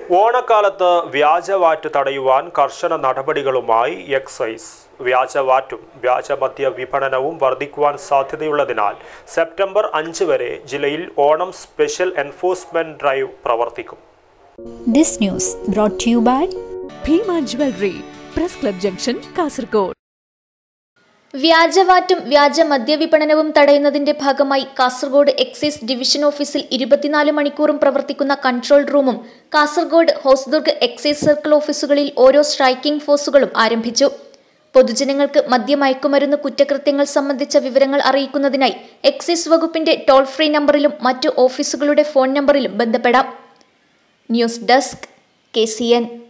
ഓണക്കാലത്ത് വ്യാജവാറ്റ് തടയുവാൻ കർശന നടപടികളുമായി എക്സൈസ് വ്യാജവാറ്റും വ്യാജമദ്യ വിപണനവും വർദ്ധിക്കുവാൻ സാധ്യതയുള്ളതിനാൽ സെപ്റ്റംബർ അഞ്ച് വരെ ജില്ലയിൽ ഓണം സ്പെഷ്യൽ എൻഫോഴ്സ്മെന്റ് ഡ്രൈവ് പ്രവർത്തിക്കും This news brought to you by Bheema jewellery press club junction Kasaragod വ്യാജവാറ്റും വ്യാജ മദ്യവിപണനവും തടയുന്നതിന്റെ ഭാഗമായി കാസർഗോഡ് എക്സൈസ് ഡിവിഷൻ ഓഫീസിൽ ഇരുപത്തിനാല് മണിക്കൂറും പ്രവർത്തിക്കുന്ന കൺട്രോൾ റൂമും കാസർഗോഡ് ഹോസ്ദുർഗ് എക്സൈസ് സർക്കിൾ ഓഫീസുകളിൽ ഓരോ സ്ട്രൈക്കിംഗ് ഫോഴ്സുകളും ആരംഭിച്ചു പൊതുജനങ്ങൾക്ക് മദ്യമയക്കുമരുന്ന് കുറ്റകൃത്യങ്ങൾ സംബന്ധിച്ച വിവരങ്ങൾ അറിയിക്കുന്നതിനായി എക്സൈസ് വകുപ്പിന്റെ ടോൾ ഫ്രീ നമ്പറിലും മറ്റു ഓഫീസുകളുടെ ഫോൺ നമ്പറിലും ബന്ധപ്പെടാം ന്യൂസ് ഡെസ്ക് കെ